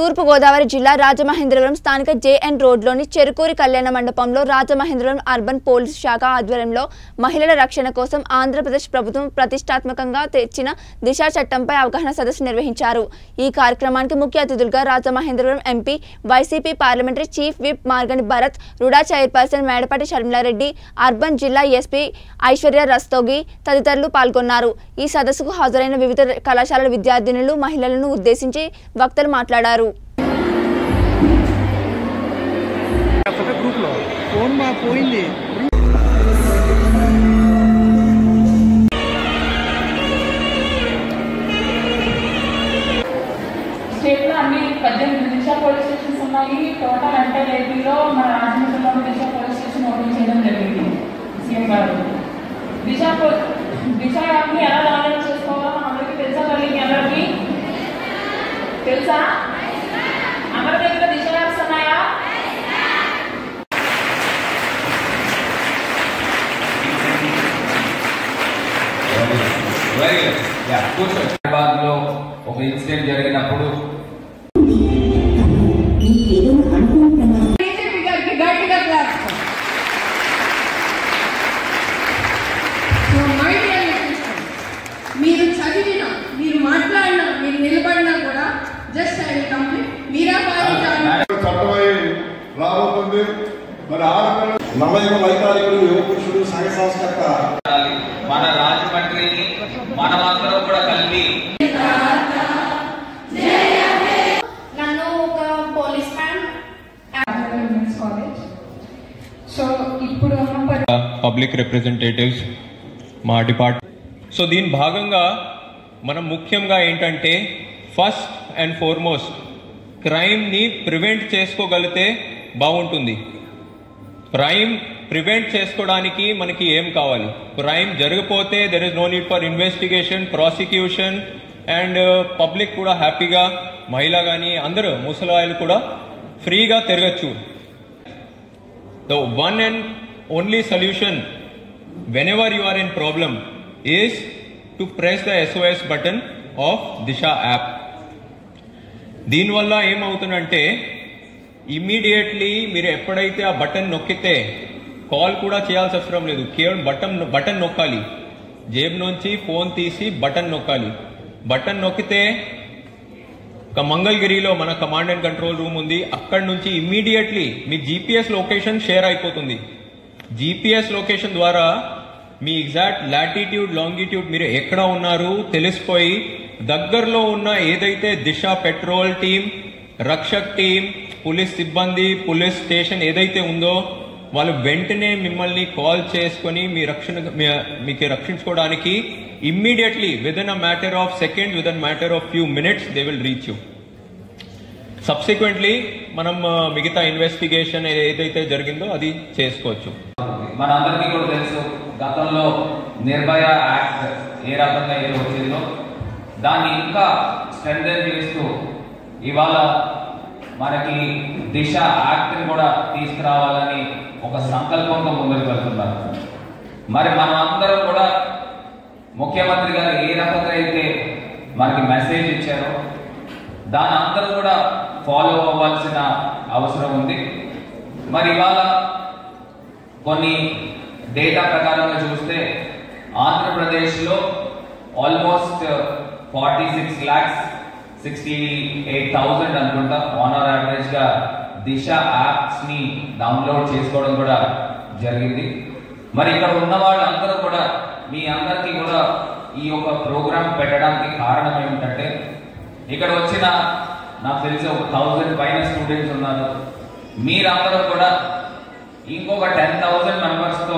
తూర్పుగోదావరి జిల్లా రాజమహేంద్రవరం స్థానిక జేఎన్ రోడ్లోని చెరుకూరి కళ్యాణ మండపంలో రాజమహేంద్రవరం అర్బన్ పోలీస్ శాఖ ఆధ్వర్యంలో మహిళల రక్షణ కోసం ఆంధ్రప్రదేశ్ ప్రభుత్వం ప్రతిష్టాత్మకంగా తెచ్చిన దిశా చట్టంపై అవగాహన సదస్సు నిర్వహించారు ఈ కార్యక్రమానికి ముఖ్య అతిథులుగా Rajamahendravaram MP YCP parliamentary chief whip Margani Bharat RUDA chairperson Medapati Sharmila Reddy urban జిల్లా ఎస్పీ ఐశ్వర్య రస్తోగి తదితరులు పాల్గొన్నారు ఈ సదస్సుకు హాజరైన వివిధ కళాశాలల విద్యార్థినులు మహిళలను ఉద్దేశించి వక్తలు మాట్లాడారు ఒక గ్రూప్లో ఫోన్ మా పోయింది స్టేట్లో అన్ని పద్దెనిమిది దిశ పోలీస్ స్టేషన్స్ ఉన్నాయి టోటల్ అంటే ఏపీలో మన రాజమండ్రిలో దిశ పోలీస్ స్టేషన్ ఓపెన్ చేయడం జరిగింది సీఎం గారు దిశ పో- దిశ యాప్ని ఎలా డౌన్లోడ్ చేసుకోవాలో మన అందరికీ తెలుసా మరి మీ అందరికీ తెలుసా అందరి దగ్గర దిశ యాప్స్ ఉన్నాయా వెరీ గుడ్ యా కూర్చోండి హైదరాబాద్ లో ఒక ఇన్సిడెంట్ జరిగినప్పుడు బీజేపీ గారికి గట్టిగా class so my dear listeners, మీరు చదివిన మీరు మాట్లాడినా మీరు నిలబడినా కూడా జస్ట్ ఐ కంప్లీట్ మీరా పాయింట్ చట్టమై రాబోతుంది మరి ఆడపిల్ల నవయుగ వైతాళికుడు యువ పురుషుడు సంఘ సంస్కర్త మన రాజమండ్రిని మనమందరం కూడా కలిపి నన్ను ఒక police man women's college so ఇప్పుడు ఉన్న పరి పబ్లిక్ రిప్రజెంటేటివ్స్ మా డిపార్ట్మెంట్ సో దీని భాగంగా మనం ముఖ్యంగా ఏంటంటే ఫస్ట్ అండ్ ఫార్మోస్ట్ క్రైమ్ని ప్రివెంట్ చేసుకోగలిగితే బాగుంటుంది క్రైమ్ ప్రివెంట్ చేసుకోవడానికి మనకి ఏం కావాలి క్రైమ్ జరిగిపోతే there is no need for investigation prosecution and public కూడా హ్యాపీగా మహిళ కానీ అందరూ ముసలాయిలు కూడా ఫ్రీగా తిరగచ్చు the one and only solution whenever you are in problem is to press the SOS button of Disha app. దీనివల్ల ఏమవుతుందంటే ఇమ్మీడియట్లీ మీరు ఎప్పుడైతే ఆ బటన్ నొక్కితే కాల్ కూడా చేయాల్సి అవసరం లేదు కేవలం బటన్ బటన్ నొక్కాలి జేబు నుంచి ఫోన్ తీసి బటన్ నొక్కాలి బటన్ నొక్కితే ఒక మంగళగిరిలో మన కమాండ్ అండ్ కంట్రోల్ రూమ్ ఉంది అక్కడ నుంచి ఇమ్మీడియట్లీ మీ జీపీఎస్ లొకేషన్ షేర్ అయిపోతుంది జీపీఎస్ లొకేషన్ ద్వారా మీ ఎగ్జాక్ట్ లాటిట్యూడ్ లాంగిట్యూడ్ మీరు ఎక్కడ ఉన్నారు తెలిసిపోయి దగ్గరలో ఉన్న ఏదైతే Disha patrol team Rakshak team police సిబ్బంది పోలీస్ స్టేషన్ ఏదైతే ఉందో వాళ్ళు వెంటనే మిమ్మల్ని కాల్ చేసుకొని మీ రక్షణ మీ- మీకు రక్షించుకోవడానికి immediately within a matter of second within matter of few minutes they will reach you subsequently మనం ఆ, మిగతా ఇన్వెస్టిగేషన్ ఏదైతే జరిగిందో అది చేసుకోవచ్చు మనందరికీ కూడా తెలుసు గతంలో నిర్భయ యాక్ట్ ఏ రకంగా అయితే వచ్చిందో దాన్ని ఇంకా స్ట్రెంథెన్ చేస్తూ ఇవాళ మనకి దిశ యాక్ట్ని కూడా తీసుకురావాలని ఒక సంకల్పంతో ముందుకు వెళ్తున్నారు మరి మనం అందరం కూడా ముఖ్యమంత్రి గారు ఏ రకంగా అయితే మనకి మెసేజ్ ఇచ్చారో దాని అందరూ కూడా ఫాలో అవ్వాల్సిన అవసరం ఉంది మరి ఇవాళ కొన్ని డేటా ప్రకారంగా చూస్తే ఆంధ్రప్రదేశ్లో almost forty six lakhs sixty eight thousand అనుకుంటా ఆన్ అవర్ యావరేజ్గా దిశ యాప్స్ని డౌన్లోడ్ చేసుకోవడం కూడా జరిగింది మరి ఇక్కడ ఉన్న వాళ్ళందరూ కూడా మీ అందరికీ కూడా ఈ యొక్క ప్రోగ్రామ్ పెట్టడానికి కారణం ఏమిటంటే ఇక్కడ వచ్చిన నాకు తెలిసి ఒక థౌజండ్ పైన స్టూడెంట్స్ ఉన్నారు మీరందరూ కూడా ఇంకొక టెన్ థౌజండ్ మెంబర్స్తో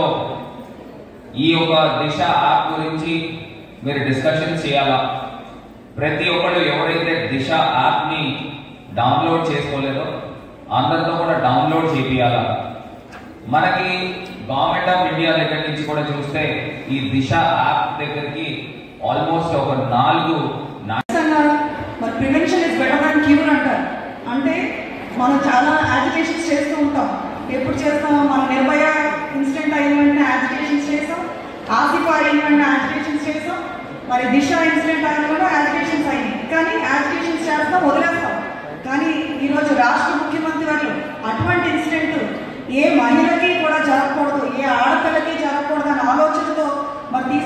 ఈ యొక్క దిశ యాప్ గురించి మీరు డిస్కషన్ చేయాలా ప్రతి ఒక్కరు ఎవరైతే దిశ యాప్ని డౌన్లోడ్ చేసుకోలేదో అందరితో కూడా డౌన్లోడ్ చేపియాలా మనకి గవర్నమెంట్ ఆఫ్ ఇండియా దగ్గర నుంచి కూడా చూస్తే ఈ దిశ యాప్ దగ్గరికి ఆల్మోస్ట్ ఒక నాలుగు నా- అన్నారు మరి prevention is better than cure అంటారు అంటే మనం చాలా యాజిటేషన్స్ చేస్తూ ఉంటాం ఎప్పుడు చేస్తాం మనం నిర్భయ ఇన్సిడెంట్ అయిన వెంటనే యాజిటేషన్స్ చేస్తాం ఆసిఫా అయిన వెంటనే యాజిటేషన్స్ చేస్తాం మరి దిశ ఇన్సిడెంట్ అయిన కూడా యాజిటేషన్స్ అయినాయి కానీ యాజిటేషన్స్ చేస్తాం వదిలేస్తాం కానీ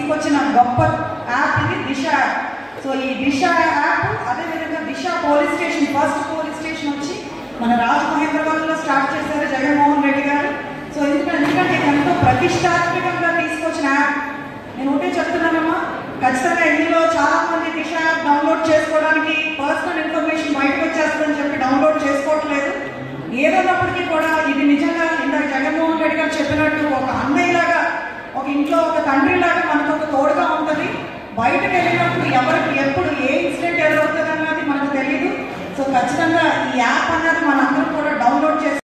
తీసుకొచ్చిన గొప్ప యాప్ ఇది దిశ యాప్ సో ఈ దిశ యాప్ అదేవిధంగా Disha police station first police station వచ్చి మన రాజమహేంద్రవరంలో స్టార్ట్ చేశారు జగన్మోహన్ రెడ్డి గారు సో ఎందుకంటే ఎందుకంటే ఇది ఎంతో ప్రతిష్టాత్మకంగా తీసుకొచ్చిన యాప్ నేను ఒకటే చెప్తున్నానమ్మా ఖచ్చితంగా ఇందులో చాలా మంది దిశ యాప్ డౌన్లోడ్ చేసుకోవడానికి పర్సనల్ ఇన్ఫర్మేషన్ బయటకు వచ్చేస్తుందని చెప్పి డౌన్లోడ్ చేసుకోవట్లేదు ఏదన్నప్పటికీ కూడా ఇది నిజంగా ఇందాక జగన్మోహన్ రెడ్డి గారు చెప్పినట్టు ఒక అన్నయ్యలాగా ఒక ఇంట్లో ఒక తండ్రి లాగా మనకు ఒక తోడుగా ఉంటుంది బయటకు వెళ్ళినప్పుడు ఎవరికి ఎప్పుడు ఏ ఇన్సిడెంట్ ఎదురవుతుంది అన్నది మనకు తెలియదు సో ఖచ్చితంగా ఈ యాప్ అన్నది మనందరం కూడా డౌన్లోడ్ చేసి